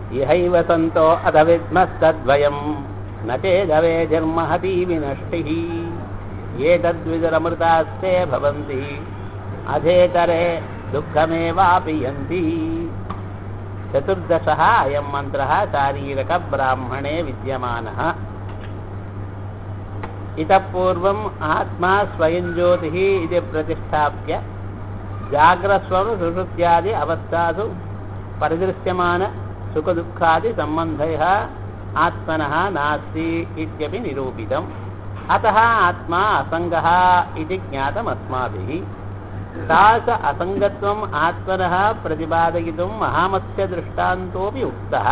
इहैव सन्तो अथ विद्मस्तद्वयम् न चेदवेजर्महती विनष्टिः एतद्विदरमृतास्ते भवन्ति अधेतरे दुःखमेवापि यन्ति चतुर्दशः अयं मन्त्रः शारीरकब्राह्मणे विद्यमानः इतः पूर्वम् आत्मा स्वयं ज्योतिः इति प्रतिष्ठाप्य जाग्रस्वनुसुषुत्यादि अवस्थासु परिदृश्यमान सुखदुःखादिसम्बन्धः आत्मनः नास्ति इत्यपि निरूपितम् अतः आत्मा असङ्गः इति ज्ञातमस्माभिः तास असङ्गत्वम् आत्मनः प्रतिपादयितुं महामत्स्यदृष्टान्तोऽपि उक्तः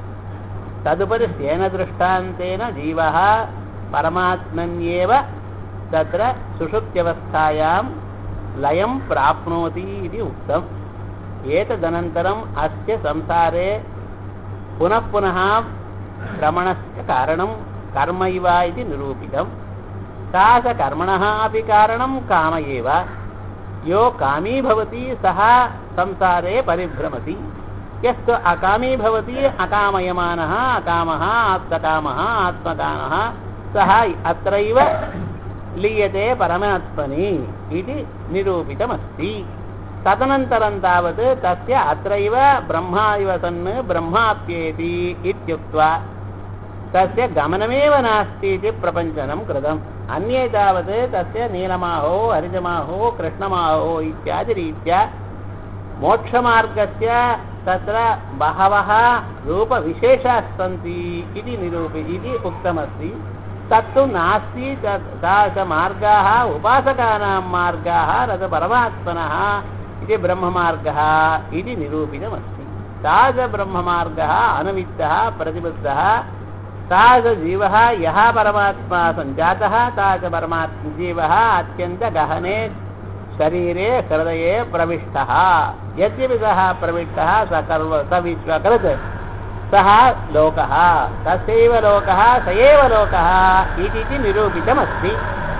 तदुपरि तेन दृष्टान्तेन जीवः परमात्मन्येव तत्र सुषुप्त्यवस्थायां लयं प्राप्नोति इति उक्तम् एतदनन्तरम् अस्य संसारे पुनः पुनः भ्रमणस्य कारणं कर्म इव इति निरूपितं तादृशकर्मणः अपि कारणं काम एव यो कामी भवति सः संसारे परिभ्रमति यस्तु अकामी भवति अकामयमानः अकामः आत्मकामः आत्मकामः सः अत्रैव लीयते परमात्मनि इति निरूपितमस्ति तदनन्तरं तावत् तस्य अत्रैव ब्रह्मा इव सन् ब्रह्माप्येति इत्युक्त्वा तस्य गमनमेव नास्ति इति प्रपञ्चनं कृतम् अन्ये तावत् तस्य नीलमाहो हरिजमाहो कृष्णमाहो इत्यादिरीत्या मोक्षमार्गस्य तत्र बहवः रूपविशेषाः सन्ति इति निरूपि इति उक्तमस्ति तत्तु नास्ति तादृशमार्गाः उपासकानां मार्गाः न तु परमात्मनः इति ब्रह्ममार्गः इति निरूपितमस्ति तादृशब्रह्ममार्गः अनुविद्धः प्रतिबद्धः तादृशजीवः यः परमात्मा सञ्जातः तादृशपरमात्म जीवः अत्यन्तगहने शरीरे हृदये प्रविष्टः यद्यपि सः प्रविष्टः स कर्व स विश्वकृत् सः लोकः तस्यैव लोकः स एव लोकः इति निरूपितमस्ति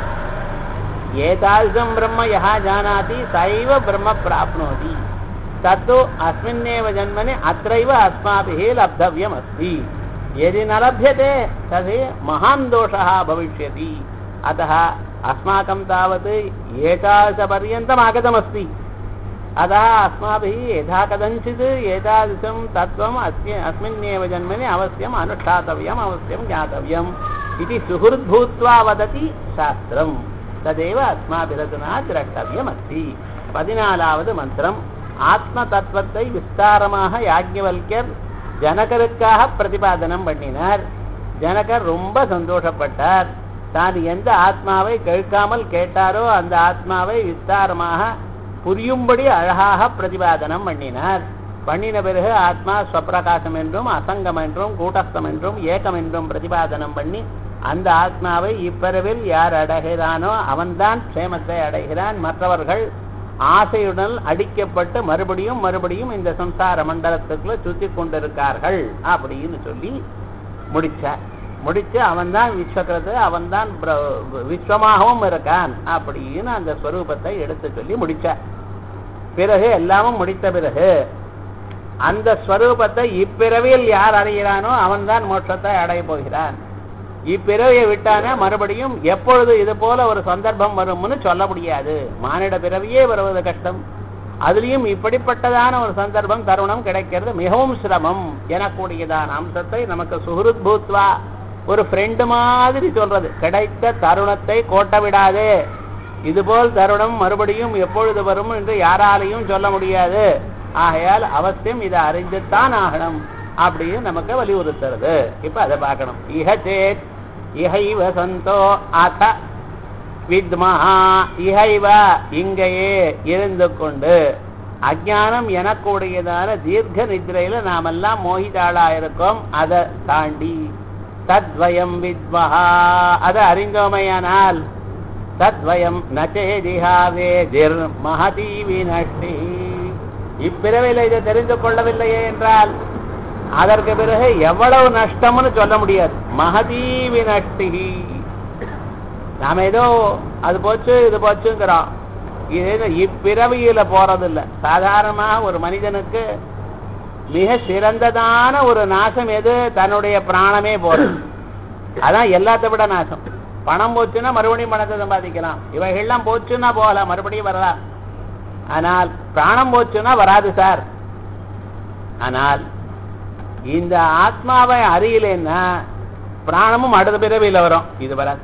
एतादृशं ब्रह्म यः जानाति स एव ब्रह्म प्राप्नोति तत्तु अस्मिन्नेव जन्मनि अत्रैव अस्माभिः लब्धव्यमस्ति यदि न लभ्यते तर्हि महान् दोषः भविष्यति अतः अस्माकं तावत् एतादृशपर्यन्तम् आगतमस्ति अतः अस्माभिः यथा कथञ्चित् एतादृशं तत्त्वम् अस्य अस्मिन्नेव जन्मनि अवश्यम् अनुष्ठातव्यम् अवश्यं ज्ञातव्यम् इति सुहृद्भूत्वा वदति शास्त्रम् तदेव अस्माभिरचना द्रष्टव्यमस्ति பதினாலாவது மந்திரம் ஆத்ம தத்துவத்தை விஸ்தாரமாக யாஜ்ஞவல்யர் ஜனகருக்காக பிரதிபாதனம் பண்ணினார் ஜனகர் ரொம்ப சந்தோஷப்பட்டார் தான் எந்த ஆத்மாவை கேட்காமல் கேட்டாரோ அந்த ஆத்மாவை விஸ்தாரமாக புரியும்படி அழகாக பிரதிபாதனம் பண்ணினார் பண்ணின பிறகு ஆத்மா ஸ்வப்பிரகாசம் என்றும் அசங்கம் என்றும் கூட்டஸ்தம் என்றும் ஏகம் என்றும் பிரதிபாதனம் பண்ணி அந்த ஆத்மாவை இப்பிறவில் யார் அடைகிறானோ அவன்தான் க்ஷேமத்தை அடைகிறான் மற்றவர்கள் ஆசையுடன் அடிக்கப்பட்டு மறுபடியும் மறுபடியும் இந்த சம்சார மண்டலத்துக்குள்ள சுத்தி கொண்டிருக்கார்கள் அப்படின்னு சொல்லி முடிச்சார் முடிச்சு அவன் தான் விஸ்வகிருத்து அவன் தான் விஸ்வமாகவும் இருக்கான் அப்படின்னு அந்த ஸ்வரூபத்தை எடுத்து சொல்லி முடிச்சார் பிறகு எல்லாமும் முடித்த பிறகு அந்த ஸ்வரூபத்தை இப்பிறவியில் யார் அடைகிறானோ அவன் தான் மோட்சத்தை அடைய போகிறான் இப்பிறவியை விட்டானே மறுபடியும் எப்பொழுது இது போல ஒரு சந்தர்ப்பம் வரும்னு சொல்ல முடியாது மானிட பிறவியே வருவது கஷ்டம் அதுலேயும் இப்படிப்பட்டதான ஒரு சந்தர்ப்பம் தருணம் கிடைக்கிறது மிகவும் சிரமம் எனக்கூடியதான அம்சத்தை நமக்கு சுஹருத் பூத்வா ஒரு ஃப்ரெண்டு மாதிரி சொல்றது கிடைத்த தருணத்தை கோட்ட விடாதே இதுபோல் தருணம் மறுபடியும் எப்பொழுது வரும் என்று யாராலையும் சொல்ல முடியாது ஆகையால் அவசியம் இதை அறிஞ்சுத்தான் ஆகணும் அப்படின்னு நமக்கு வலியுறுத்துறது இப்ப அதை பார்க்கணும் இஹ சேத் இஹைவ சந்தோ அத வித்மஹா இஹைவ இங்கேயே இருந்து கொண்டு அஜானம் எனக்கூடியதான தீர்க்க நித்ரையில நாமெல்லாம் மோகிதாளா இருக்கோம் அதை தாண்டி தத்வயம் வித்மஹா அதை அறிந்தோமையானால் தத்வயம் நச்சேதிஹாவேதிர் மகதி வினஷ்டி இப்பிறவையில் இதை தெரிந்து கொள்ளவில்லையே என்றால் அதற்கு பிறகு எவ்வளவு நஷ்டம்னு சொல்ல முடியாது மகதி வினஷ்டி நாம ஏதோ அது போச்சு இது போச்சுங்கிறோம் இது இப்பிறவியில போறதில்லை சாதாரணமா ஒரு மனிதனுக்கு மிக சிறந்ததான ஒரு நாசம் எது தன்னுடைய பிராணமே போறது அதான் எல்லாத்த விட நாசம் பணம் போச்சுன்னா மறுபடியும் பணத்தை சம்பாதிக்கலாம் இவைகள்லாம் போச்சுன்னா போகலாம் மறுபடியும் வரலாம் ஆனால் பிராணம் போச்சுன்னா வராது சார் ஆனால் இந்த ஆத்மாவை அறியலைன்னா பிராணமும் அடுத்த பிறவியில வரும் இது வராது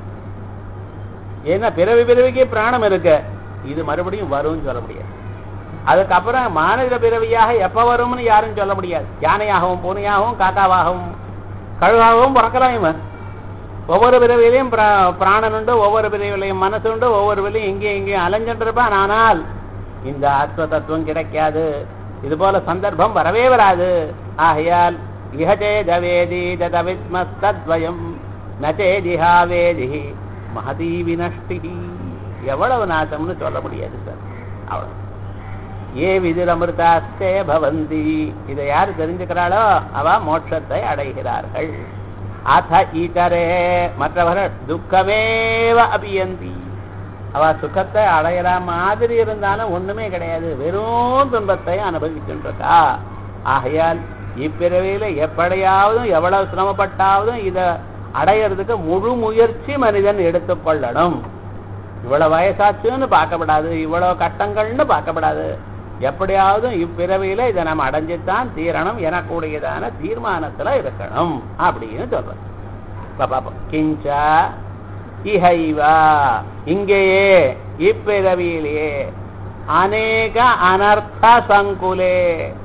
ஏன்னா பிறவி பிறவிக்கு பிராணம் இருக்கு இது மறுபடியும் வரும்னு சொல்ல முடியாது அதுக்கப்புறம் மாநில பிறவியாக எப்ப வரும்னு யாரும் சொல்ல முடியாது யானையாகவும் பூனையாகவும் காக்காவாகவும் கழுகாகவும் பிறக்கலாம் இவன் ஒவ்வொரு பிறவிலையும் பிர- பிராணன் உண்டு ஒவ்வொரு பிறவிலையும் மனசு உண்டு ஒவ்வொரு பிறவிலையும் இங்கேயும் இங்கேயும் அலைஞ்சிட்டு இருப்பான் ஆனால் இந்த ஆத்ம தத்துவம் கிடைக்காது இது போல சந்தர்ப்பம் வரவே வராது ஆகையால் இஹச்சே தவேதி ததவித்மஸ்தத்வயம் நச்சேதிஹா வேதி மகதி வினஷ்டி எவ்வளவு நாசம்னு சொல்ல முடியாது சார் அவ்வளவு ஏ விதிரமிருதாஸ்தே பவந்தி இதை யாரு தெரிஞ்சுக்கிறாளோ அவ மோட்சத்தை அடைகிறார்கள் அத ஈட்டரே மற்றவர்கள் துக்கமேவ அபியந்தி அவ சுகத்தை அடையிற மாதிரி இருந்தாலும் ஒண்ணுமே கிடையாது வெறும் துன்பத்தை அனுபவிச்சுருக்கா ஆகையால் இப்பிறவியில எப்படியாவதும் எவ்வளவு சிரமப்பட்டாவதும் இத அடையிறதுக்கு முழு முயற்சி மனிதன் எடுத்துக்கொள்ளணும் இவ்வளவு வயசாச்சுன்னு பார்க்கப்படாது இவ்வளவு கட்டங்கள்னு பார்க்கப்படாது எப்படியாவது இப்பிறவியில இதை நம்ம அடைஞ்சுத்தான் தீரணும் எனக்கூடியதான தீர்மானத்துல இருக்கணும் அப்படின்னு சொல்றோம் இப்ப பாப்போம் கிஞ்சா இஹைவா இங்கேயே இப்பிறவியிலேயே அநேக அனர்த்த சங்குலே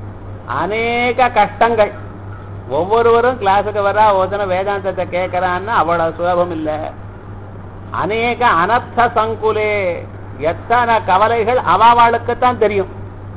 அநேக கஷ்டங்கள் ஒவ்வொருவரும் கிளாஸுக்கு வரா ஒருத்தன வேதாந்தத்தை கேட்கறான்னு அவ்வளவு சுலபம் இல்லை அநேக அனர்த்த சங்குலே எத்தனை கவலைகள் அவாவாளுக்குத்தான் தெரியும்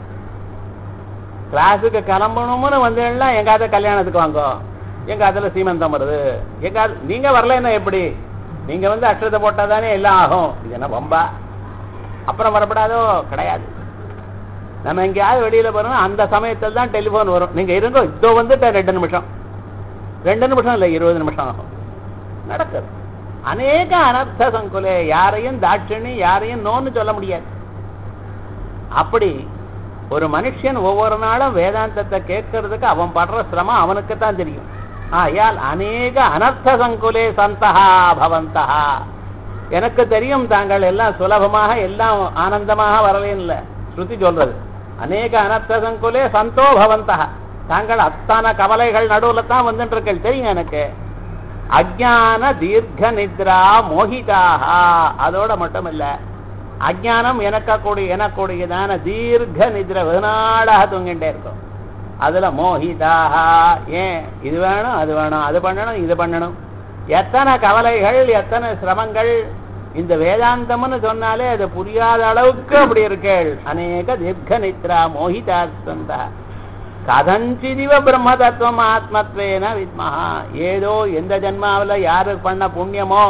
கிளாஸுக்கு கிளம்பணும்னு வந்தீங்கன்னா எங்காவது கல்யாணத்துக்கு வாங்கோ எங்க அதுல சீமந்தம் வருது எங்க அது- நீங்க வரலைன்னா எப்படி நீங்க வந்து அக்ஷதை போட்டா தானே எல்லாம் ஆகும் இது என்ன வம்பா அப்புறம் வரப்படாதோ கிடையாது நம்ம எங்கேயாவது வெளியில போறோம் அந்த சமயத்தில் தான் டெலிபோன் வரும் நீங்க இருங்க இதோ வந்துட்டேன் ரெண்டு நிமிஷம் ரெண்டு நிமிஷம் இல்லை இருபது நிமிஷம் ஆகும் நடக்குது அநேக அனர்த்த சங்குலே யாரையும் தாட்சணி யாரையும் நோன்னு சொல்ல முடியாது அப்படி ஒரு மனுஷன் ஒவ்வொரு நாளும் வேதாந்தத்தை கேட்கறதுக்கு அவன் படுற சிரமம் அவனுக்கு தான் தெரியும் ஆயால் அநேக அனர்த்த சங்குலே சந்தகா பவந்தகா எனக்கு தெரியும் தாங்கள் எல்லாம் சுலபமாக எல்லாம் ஆனந்தமாக வரலேன்னு இல்லை ஸ்ருதி சொல்றது அநேக அனர்த்த சங்குலே சந்தோ பவந்தகா தாங்கள் அத்தனை கவலைகள் நடுவுல தான் வந்துட்டு இருக்கீர்கள் தெரியும் எனக்கு அஜான தீர்க்க நித்ரா மோகிதாக அதோட மட்டும் இல்ல அஜானம் எனக்கக்கூடிய எனக்கூடியதான தீர்க்க நித்ர வெகுநாளாக தூங்கிட்டே இருக்கும் அதுல மோகிதாக ஏன் இது வேணும் அது வேணும் அது பண்ணணும் இது பண்ணணும் எத்தனை கவலைகள் எத்தனை சிரமங்கள் இந்த வேதாந்தம்னு சொன்னாலே அது புரியாத அளவுக்கு அப்படி இருக்கேள் அநேக தீர்க்க நித்ரா மோகிதா சந்தா கதஞ்சிதிவ பிரம்ம தத்துவம் ஆத்மத்வேன வித்மஹா ஏதோ எந்த ஜென்மாவுல யாரு பண்ண புண்ணியமோ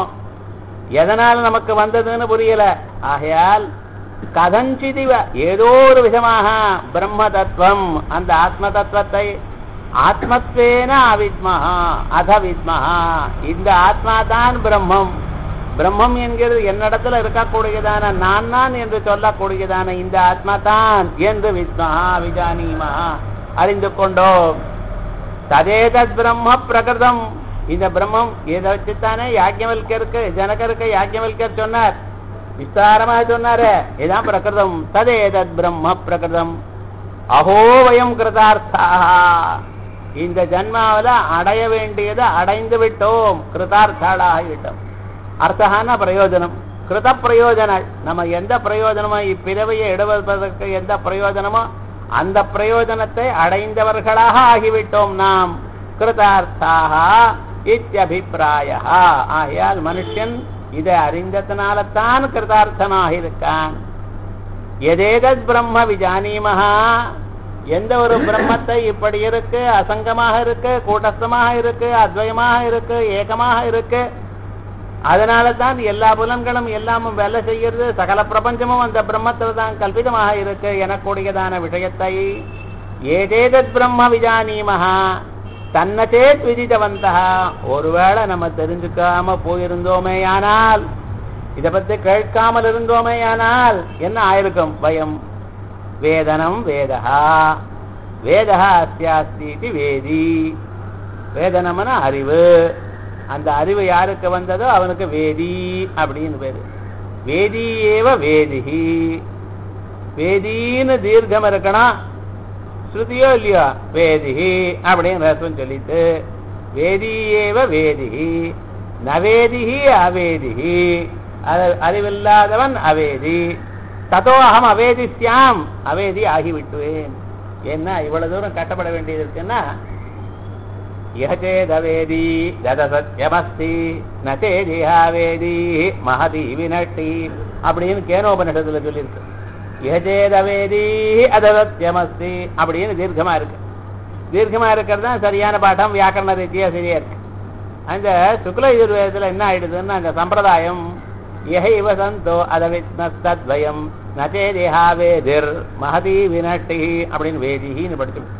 எதனால நமக்கு வந்ததுன்னு புரியல ஆகையால் கதஞ்சிதிவ ஏதோ ஒரு விதமாக பிரம்ம தத்துவம் அந்த ஆத்ம தத்துவத்தை ஆத்மத்வேன அவித்மஹா அத வித்மஹா இந்த ஆத்மா தான் பிரம்மம் பிரம்மம் என்கிறது என்னிடத்துல இருக்கக்கூடியதான நான் நான் என்று சொல்லக்கூடியதான இந்த ஆத்மா தான் என்று வித்மஹா விஜானீமஹா அறிந்து கொண்டோம் ததேதத் பிரம்ம பிரகிருதம் இந்த பிரம்மம் இதை வச்சுத்தானே யாக்கியவல்கருக்கு ஜனகருக்கு யாக்கியவல்கர் சொன்னார் விஸ்தாரமாக சொன்னாரு இதான் பிரகிருதம் ததேதத் பிரம்ம பிரகிருதம் அஹோ வயம் கிருதார்த்தாக இந்த ஜன்மாவில அடைய வேண்டியதை அடைந்து விட்டோம் கிருதார்த்தாளாகிவிட்டோம் அர்த்தகான பிரயோஜனம் கிருத பிரயோஜன நம்ம எந்த பிரயோஜனமோ இப்பிறவையை எடுவதற்கு எந்த பிரயோஜனமோ அந்த பிரயோஜனத்தை அடைந்தவர்களாக ஆகிவிட்டோம் நாம் கிருதார்த்தாக இத்தியபிப்பிராய ஆகையால் மனுஷன் இதை அறிந்ததுனால்தான் கிருதார்த்தனாக இருக்கான் எதேதத் பிரம்ம விஜானீமஹா எந்த ஒரு பிரம்மத்தை இப்படி இருக்கு அசங்கமாக இருக்கு கூட்டஸ்தமாக இருக்கு அத்வயமாக இருக்கு ஏகமாக இருக்கு அதனால தான் எல்லா புலன்களும் எல்லாமும் வேலை செய்யறது சகல பிரபஞ்சமும் அந்த பிரம்மத்தில் தான் கல்பிதமாக இருக்கு எனக்கூடியதான விஷயத்தை ஏதேதத் பிரம்ம விஜானீமஹா தன்னச்சேத் விதித்தவந்தா ஒருவேளை நம்ம தெரிஞ்சுக்காம போயிருந்தோமே ஆனால் இதை பத்தி கேட்காமல் இருந்தோமே ஆனால் என்ன ஆயிருக்கும் பயம் வேதனம் வேதா வேதா அஸ்யாஸ்தி இது வேதி வேதனம்னா அறிவு அந்த அறிவு யாருக்கு வந்ததோ அவனுக்கு வேதி அப்படின்னு பேரு வேதி ஏவ வேதிஹி வேதின்னு தீர்க்கம் இருக்கணும் ஸ்ருதியோ இல்லையோ வேதிஹி அப்படின்னு ரசம் சொல்லிட்டு வேதி ஏவ வேதிஹி நவேதிஹி அவேதிஹி அது- அறிவில்லாதவன் அவேதி ததோ அகம் அவேதிஸ்யாம் அவேதி ஆகிவிட்டுவேன் என்ன இவ்வளவு தூரம் கட்டப்பட வேண்டியது இருக்குன்னா யஜேதவேதி தத சத்யமஸ்தி நச்சேதிஹாவேதி மகதி வினட்டி அப்படின்னு கேனோபனிஷத்துல சொல்லியிருக்கு யஜேதவேதி அத சத்யமஸ்தி அப்படின்னு தீர்க்கமா இருக்கு தீர்க்கமா இருக்கிறது தான் சரியான பாடம் வியாக்கரண ரீதியா சரியா இருக்கு அந்த சுக்ல யஜுர்வேதத்துல என்ன ஆயிடுதுன்னா அந்த சம்பிரதாயம் யஹைவ சந்தோ அதவித்னஸ்தத்வயம் நச்சேதிஹாவேதிர் மகதி வினட்டி அப்படின்னு வேதிஹின்னு படிச்சு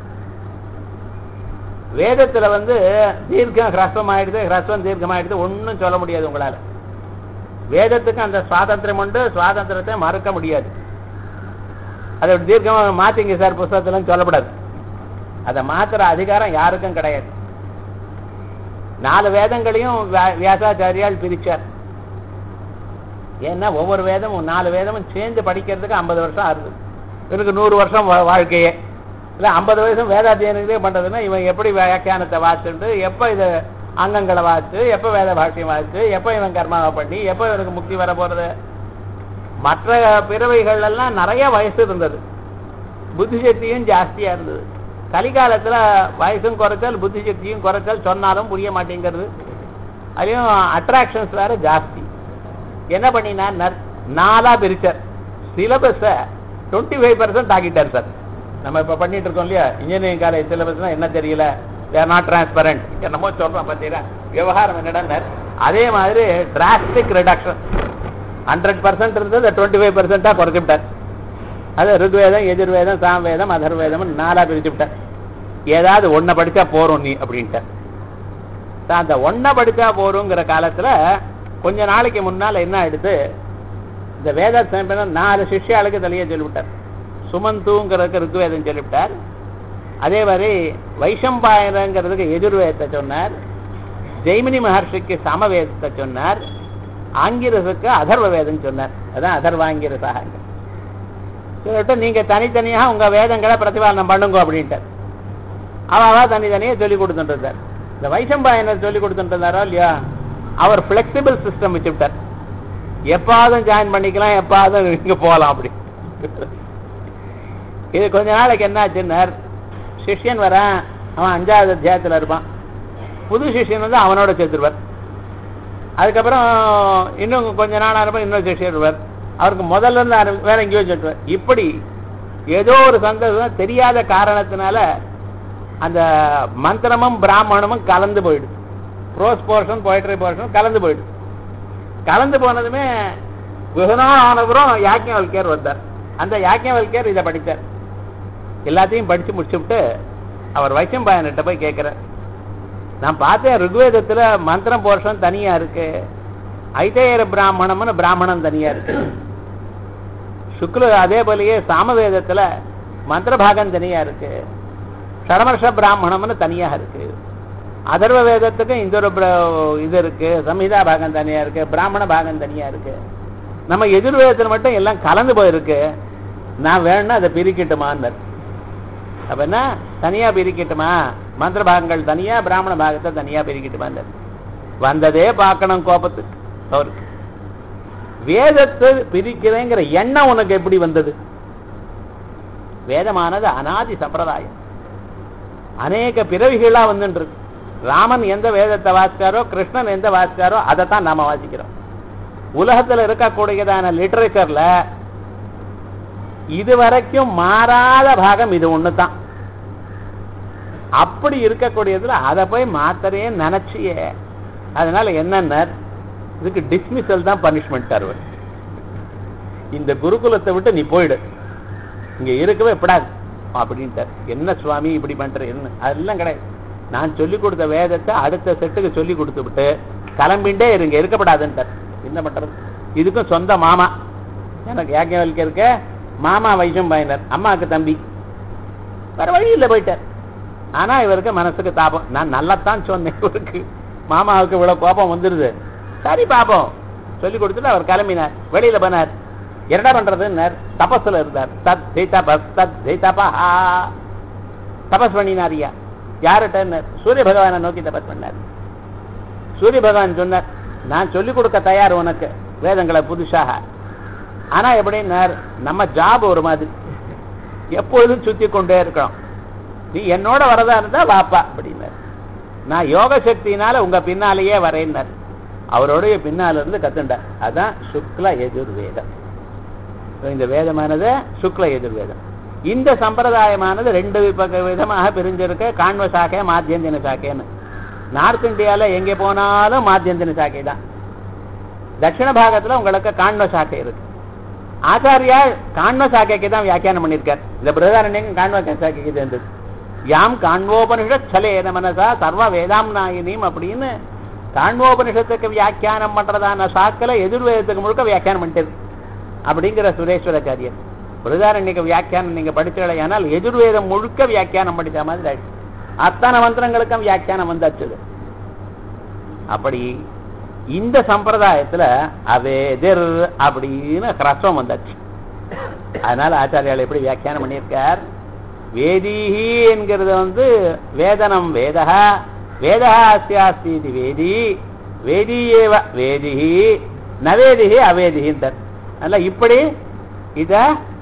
வேதத்துல வந்து தீர்க்கம் ஹ்ரஸ்வம் ஆயிடுது ஹ்ரஸ்வம் தீர்க்கம் ஆயிடுது ஒண்ணும் சொல்ல முடியாது உங்களால வேதத்துக்கு அந்த சுவாதந்திரம் உண்டு சுவாதந்திரத்தை மறுக்க முடியாது அதை தீர்க்கமா மாத்திங்க சார் புஸ்தகத்துல சொல்லப்படாது அதை மாத்துற அதிகாரம் யாருக்கும் கிடையாது நாலு வேதங்களையும் வியா- வியாசாச்சாரியால் பிரிச்சார் ஏன்னா ஒவ்வொரு வேதமும் நாலு வேதமும் சேர்ந்து படிக்கிறதுக்கு ஐம்பது வருஷம் ஆகுது இவனுக்கு நூறு வருஷம் வா- வாழ்க்கையே இல்லை ஐம்பது வயசும் வேதாத்தியனங்களே பண்றதுன்னா இவன் எப்படி வியாக்கியானத்தை வாசிட்டு எப்போ இது அங்கங்களை வாசிச்சு எப்போ வேத பாஷ்யம் வாசிச்சு எப்போ இவன் கர்மாவை பண்ணி எப்போ இவனுக்கு முக்தி வர போறது மற்ற பிறவைகள் எல்லாம் நிறைய வயசு இருந்தது புத்தி சக்தியும் ஜாஸ்தியா இருந்தது கலிகாலத்துல வயசும் குறைச்சல் புத்தி சக்தியும் குறைச்சல் சொன்னாலும் புரிய மாட்டேங்கிறது அதுலயும் அட்ராக்ஷன்ஸ் வேற ஜாஸ்தி என்ன பண்ணினார் நர்- நாலா பிரிச்சார் சிலபஸை டுவெண்ட்டி ஃபைவ் பர்சன்ட் ஆக்கிட்டார் சார் நம்ம இப்ப பண்ணிட்டு இருக்கோம் இல்லையா இன்ஜினியரிங் காலேஜ் சிலபஸ்னா என்ன தெரியல தேர் நாட் டிரான்ஸ்பரண்ட் என்னமோ சொல்றோம் பார்த்தீங்கன்னா விவகாரம் என்னடா அதே மாதிரி டிராஸ்டிக் ரிடக்ஷன் ஹண்ட்ரட் பர்சன்ட் இருந்தது டுவெண்ட்டி ஃபைவ் பர்சன்டாக குறைச்சுட்டார் அது ருக்வேதம் எதிர்வேதம் சாம்வேதம் அதர்வேதம் நாலா பிரிச்சு விட்டார் ஏதாவது ஒன்றை படிச்சா போறோம் நீ அப்படின்ட்டார் தான் அந்த ஒன்றை படிச்சா போறோங்கிற காலத்துல கொஞ்ச நாளைக்கு முன்னால என்ன ஆயிடுது இந்த வேத சமயம் நாலு சிஷ்யாளுக்கு தலையை சொல்லிவிட்டார் சுமந்துங்கிறதுக்கு ருக்வேதம் சொல்லிவிட்டார் அதே மாதிரி வைஷம்பாயனங்கிறதுக்கு எதிர்வேதத்தை சொன்னார் ஜெய்மினி மகர்ஷிக்கு சமவேதத்தை சொன்னார் ஆங்கிரசுக்கு அதர்வ வேதம் சொன்னார் அதான் அதர்வாங்கிரசாக சொல்லிட்டு நீங்க தனித்தனியாக உங்க வேதங்களை பிரதிபாதனம் பண்ணுங்க அப்படின்ட்டார் அவ தனித்தனியாக சொல்லி கொடுத்துட்டு இருந்தார் இந்த வைஷம்பாயனர் சொல்லி கொடுத்துட்டு இருந்தாரோ இல்லையா அவர் ஃபிளெக்சிபிள் சிஸ்டம் வச்சுட்டார் எப்பாவதும் ஜாயின் பண்ணிக்கலாம் எப்பாவதும் இங்க போகலாம் அப்படி இது கொஞ்ச நாளைக்கு என்ன ஆச்சுன்னார் சிஷ்யன் வரான் அவன் அஞ்சாவது அத்தியாயத்துல இருப்பான் புது சிஷ்யன் வந்து அவனோட சேர்த்துருவார் அதுக்கப்புறம் இன்னும் கொஞ்ச நாள் ஆரம்பம் இன்னொரு சிஷ்யர் வருவார் அவருக்கு முதல்ல இருந்து ஆரம்பி வேற எங்கேயோ சொல்லுவார் இப்படி ஏதோ ஒரு சந்தர்ப்பம் தெரியாத காரணத்தினால அந்த மந்திரமும் பிராமணமும் கலந்து போயிடுது ப்ரோஸ் போர்ஷன் போய்ட்ரி போர்ஷன் கலந்து போயிடுது கலந்து போனதுமே வெகு நாள் ஆனவரும் யாக்கியவல்கேர் வந்தார் அந்த யாக்கியவல்கேர் இதை படித்தார் எல்லாத்தையும் படிச்சு முடிச்சுவிட்டு அவர் வைசம்பாயன்கிட்ட போய் கேட்கிறார் நான் பார்த்தேன் ருக்வேதத்துல மந்திரம் போர்ஷன் தனியா இருக்கு ஐதேயர பிராமணம்னு பிராமணம் தனியா இருக்கு சுக்ல அதே போலயே சாமவேதத்துல மந்திர பாகம் தனியா இருக்கு சரமர்ஷ பிராமணம்னு தனியா இருக்கு அதர்வ வேதத்துக்கும் இந்த ஒரு பிர- இது இருக்கு சம்ஹிதா பாகம் தனியா இருக்கு பிராமண பாகம் தனியா இருக்கு நம்ம எதிர்வேதத்துல மட்டும் எல்லாம் கலந்து போயிருக்கு நான் வேணும்னா அதை பிரிக்கட்டுமான்னு அப்ப என்ன தனியா பிரிக்கட்டுமா மந்திர பாகங்கள் தனியா பிராமண பாகத்தை தனியா பிரிக்கட்டுமா வந்ததே பார்க்கணும் கோபத்துக்கு அவருக்கு வேதத்தை பிரிக்கிறேங்கிற எண்ணம் உனக்கு எப்படி வந்தது வேதமானது அனாதி சம்பிரதாயம் அநேக பிறவிகளா வந்துட்டு இருக்கு ராமன் எந்த வேதத்தை வாசிச்சாரோ கிருஷ்ணன் எந்த வாசிச்சாரோ அதைத்தான் நாம வாசிக்கிறோம் உலகத்துல இருக்கக்கூடியதான லிட்டரேச்சர்ல இதுவரைக்கும் மாறாத பாகம் இது ஒண்ணுதான் அப்படி இருக்கக்கூடியதுல அதை போய் மாத்தறையே நினைச்சியே அதனால என்னன்னா இதுக்கு டிஸ்மிசல் தான் பனிஷ்மெண்ட் தருவது இந்த குருகுலத்தை விட்டு நீ போயிடு இங்க இருக்கவே விடாது அப்படின்ட்டார் என்ன சுவாமி இப்படி பண்ற என்ன அதெல்லாம் கிடையாது நான் சொல்லி கொடுத்த வேதத்தை அடுத்த செட்டுக்கு சொல்லி கொடுத்து விட்டு கிளம்பிண்டே இருங்க இருக்கப்படாதுன்ட்டார் என்ன பண்றது இதுக்கும் சொந்த மாமா எனக்கு யாக்கியவல்க இருக்க மாமா வைஷம் பயனர் அம்மாவுக்கு தம்பி வேற வழி இல்லை போயிட்டார் ஆனா இவருக்கு மனசுக்கு தாபம் நான் நல்லத்தான் சொன்னேன் இவருக்கு மாமாவுக்கு இவ்வளவு கோபம் வந்துருது சரி பாப்போம் சொல்லி கொடுத்துட்டு அவர் கிளம்பினார் வெளியில போனார் என்னடா பண்றதுன்னார் தபஸ்ல இருந்தார் தத் தி தபஸ் தத் தி தபஹா தபஸ் பண்ணினாரியா யார்கிட்ட சூரிய பகவானை நோக்கி தபஸ் பண்ணார் சூரிய பகவான் சொன்னார் நான் சொல்லிக் கொடுக்க தயார் உனக்கு வேதங்களை புதுசாக ஆனா எப்படின்னார் நம்ம ஜாப் ஒரு மாதிரி எப்பொழுதும் சுத்தி கொண்டே இருக்கணும் நீ என்னோட வரதா இருந்தா வாப்பா அப்படின்னார் நான் யோக சக்தியினால உங்க பின்னாலேயே வரேன்னார் அவருடைய பின்னால இருந்து கத்துண்டார் அதான் சுக்ல எதிர்வேதம் இந்த வேதமானது சுக்ல எதிர்வேதம் இந்த சம்பிரதாயமானது ரெண்டு பக்க விதமாக பிரிஞ்சிருக்க காண்வ சாக்கை மாத்தியந்தின சாக்கைன்னு நார்த் இந்தியால எங்க போனாலும் மாத்தியந்தின சாக்கை தான் தட்சிண பாகத்துல உங்களுக்கு காண்வ சாக்கை இருக்கு ஆச்சாரியா காண்வ சாக்கைக்கு தான் வியாக்கியானம் பண்ணியிருக்கார் இந்த பிரதாரண்யம் காண்வ சாக்கைக்கு சேர்ந்தது யாம் காண்வோபனிஷத் சலேன மனசா சர்வ வேதாம் நாயினியும் அப்படின்னு காண்வோபனிஷத்துக்கு வியாக்கியானம் பண்றதான சாக்கில எதிர்வேதத்துக்கு முழுக்க வியாக்கியானம் பண்ணிட்டு அப்படிங்கிற சுரேஸ்வராச்சாரியர் பிரதாரண்யக்கு வியாக்கியானம் நீங்க படிச்சலையானால் எதிர்வேதம் முழுக்க வியாக்கியானம் படித்த மாதிரி ஆயிடுச்சு அத்தனை மந்திரங்களுக்கும் வியாக்கியானம் வந்தாச்சு அப்படி இந்த சம்பிரதாயத்துல அவேதிர் அப்படின்னு ஹ்ரஸ்வம் வந்தாச்சு அதனால ஆச்சாரியால் எப்படி வியாக்கியானம் பண்ணியிருக்கார் வேதீஹி என்கிறது வந்து வேதனம் வேதா வேதா அஸ்தி இது வேதி வேதியேவ வேதிஹி நவேதிஹி அவேதிஹின்றார் அல்ல இப்படி இத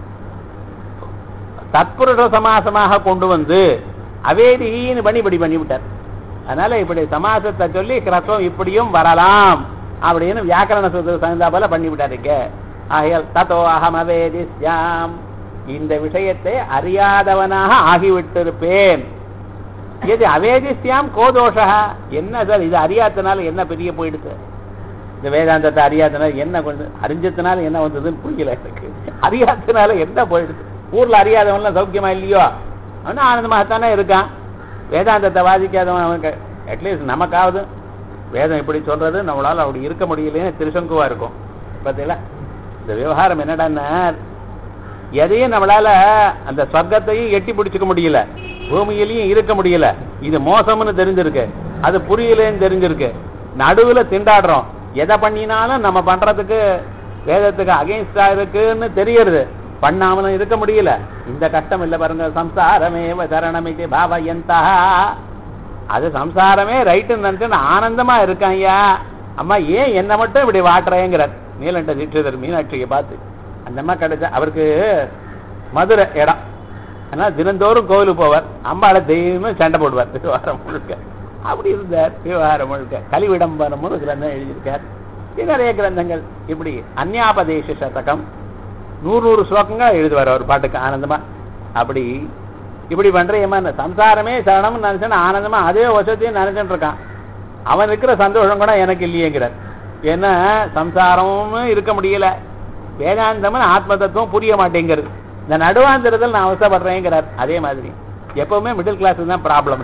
தத்புருஷ சமாசமாக கொண்டு வந்து அவேதின்னு பண்ணி இப்படி பண்ணிவிட்டார் அதனால இப்படி சமாசத்தை சொல்லி கிரஸ்வம் இப்படியும் வரலாம் அப்படின்னு வியாக்கரண சூத்திர சந்தா போல பண்ணிவிட்டாருங்க ஆகையால் தத்தோ அகம் அவேதிஸ்யாம் இந்த விஷயத்தை அறியாதவனாக ஆகிவிட்டிருப்பேன் எது அவேதிஸ்யாம் கோதோஷா என்ன சார் இது அறியாதனால என்ன பெரிய போயிடுது இந்த வேதாந்தத்தை அறியாதனால என்ன கொஞ்சம் அறிஞ்சதுனால என்ன வந்ததுன்னு புரியல எனக்கு அறியாதனால என்ன போயிடுது ஊர்ல அறியாதவன்லாம் சௌக்கியமா இல்லையோ அவனும் ஆனந்தமாகத்தானே இருக்கான் வேதாந்தத்தை வாதிக்காதவன் அவனுக்கு அட்லீஸ்ட் நமக்காவது வேதம் இப்படி சொல்றது நம்மளால அப்படி இருக்க முடியலன்னு திருசங்குவா இருக்கும் பார்த்தீங்களா இந்த விவகாரம் என்னடான்னா எதையும் நம்மளால அந்த சொர்க்கத்தையும் எட்டி பிடிச்சுக்க முடியல பூமியிலையும் இருக்க முடியல இது மோசம்னு தெரிஞ்சிருக்கு அது புரியலன்னு தெரிஞ்சிருக்கு நடுவுல திண்டாடுறோம் எதை பண்ணினாலும் நம்ம பண்றதுக்கு வேதத்துக்கு அகைன்ஸ்டா இருக்குன்னு தெரியறது பண்ணாமலும் இருக்க முடியல இந்த கஷ்டம் இல்ல பாருங்க சம்சாரமே சரணமிக்கு பாவயந்தா அது சம்சாரமே ரைட்டுன்னு நினைச்சு நான் ஆனந்தமா இருக்கேன் ஐயா அம்மா ஏன் என்ன மட்டும் இப்படி வாட்டுறேங்கிறார் நீலண்ட தீட்சிதர் மீனாட்சியை பார்த்து அந்த அம்மா கிடைச்சா அவருக்கு மதுரை இடம் அதனால தினந்தோறும் கோவிலுக்கு போவார் அம்பாளை தெய்வமே சண்டை போடுவார் விவகாரம் முழுக்க அப்படி இருந்தார் விவகாரம் முழுக்க கலிவிடம்பரம்னு கிரந்தம் எழுதியிருக்கார் இது நிறைய கிரந்தங்கள் இப்படி அந்யாபதேச சதகம் நூறு நூறு ஸ்லோகங்கள் எழுதுவார் அவர் பாட்டுக்கு ஆனந்தமா அப்படி இப்படி பண்றேன் சம்சாரமே சரணம்னு நினைச்சேன் ஆனந்தமா அதே வசத்தையும் நினைச்சுட்டு இருக்கான் அவன் இருக்கிற சந்தோஷம் கூட எனக்கு இல்லையேங்கிறார் ஏன்னா சம்சாரமும் இருக்க முடியல வேதாந்தம்னு ஆத்ம தத்துவம் புரிய மாட்டேங்கிறது இந்த நடுவாந்திரத்தில் நான் அவசரப்படுறேங்கிறார் அதே மாதிரி எப்பவுமே மிடில் கிளாஸ் தான் ப்ராப்ளம்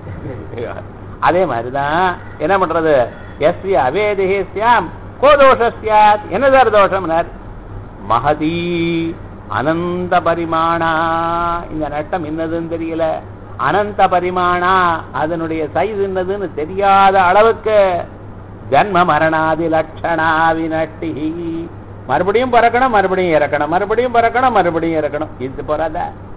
அதே மாதிரிதான் என்ன பண்றது எஸ்ய அவேதிஹிஸ்யாம் கோதோஷஸ்யாத் என்னதார் தோஷம்னார் மகதி அனந்த பரிமாணா இந்த நட்டம் என்னதுன்னு தெரியல அனந்த பரிமாணா அதனுடைய சைஸ் என்னதுன்னு தெரியாத அளவுக்கு ஜன்ம மரணாதி லட்சணா வினட்டி மறுபடியும் பிறக்கணும் மறுபடியும் இறக்கணும் மறுபடியும் பிறக்கணும் மறுபடியும் இறக்கணும் இது போறாத